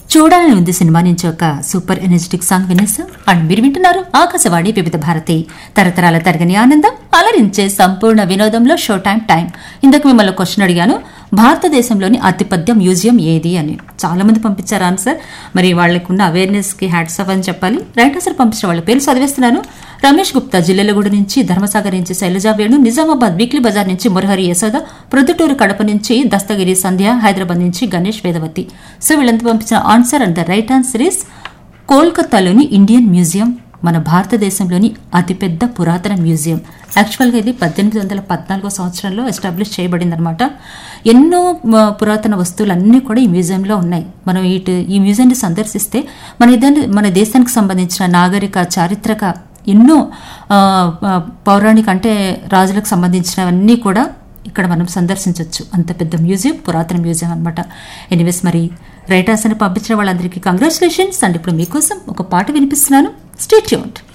చూడాలని ఉంది సినిమా నుంచి ఒక సూపర్ ఎనర్జెటిక్ సాంగ్ వినేసాం అండ్ మీరు వింటున్నారు ఆకాశవాణి వివిధ భారతి తరతరాల తరగని ఆనందం అలరించే సంపూర్ణ వినోదంలో షో టైం టైం ఇందుకు మిమ్మల్ని క్వశ్చన్ అడిగాను భారతదేశంలోని అతిపెద్ద మ్యూజియం ఏది అని చాలా మంది పంపించారు ఆన్సర్ మరి వాళ్ళకున్న అవేర్నెస్ కి హ్యాట్స్ ఆఫ్ అని చెప్పాలి రైట్ ఆన్సర్ పంపించిన వాళ్ళ పేరు చదివేస్తున్నాను రమేష్ గుప్తా జిల్లెలగూడ నుంచి ధర్మసాగర్ నుంచి శైలజా వేణు నిజామాబాద్ వీక్లీ బజార్ నుంచి మురహరి యశోద ప్రొద్దుటూరు కడప నుంచి దస్తగిరి సంధ్య హైదరాబాద్ నుంచి గణేష్ వేదవతి సో వీళ్ళంతా పంపించిన answer and the right answer is కోల్కతాలోని ఇండియన్ మ్యూజియం మన భారతదేశంలోని అతిపెద్ద పురాతన మ్యూజియం యాక్చువల్గా ఇది పద్దెనిమిది వందల పద్నాలుగో సంవత్సరంలో ఎస్టాబ్లిష్ చేయబడిందనమాట ఎన్నో మ, పురాతన వస్తువులన్నీ కూడా ఈ మ్యూజియంలో ఉన్నాయి మనం ఇటు ఈ మ్యూజియంని సందర్శిస్తే మన ఇదాన్ని మన దేశానికి సంబంధించిన నాగరిక చారిత్రక ఎన్నో ఆ, ఆ, పౌరాణిక అంటే రాజులకు సంబంధించినవన్నీ కూడా ఇక్కడ మనం సందర్శించవచ్చు అంత పెద్ద మ్యూజియం పురాతన మ్యూజియం అనమాట ఎనీవేస్ మరి రైటర్స్ అని పంపించిన వాళ్ళందరికీ కంగ్రాచులేషన్స్ అండ్ ఇప్పుడు మీకోసం ఒక పాట వినిపిస్తున్నాను స్టేట్యూన్డ్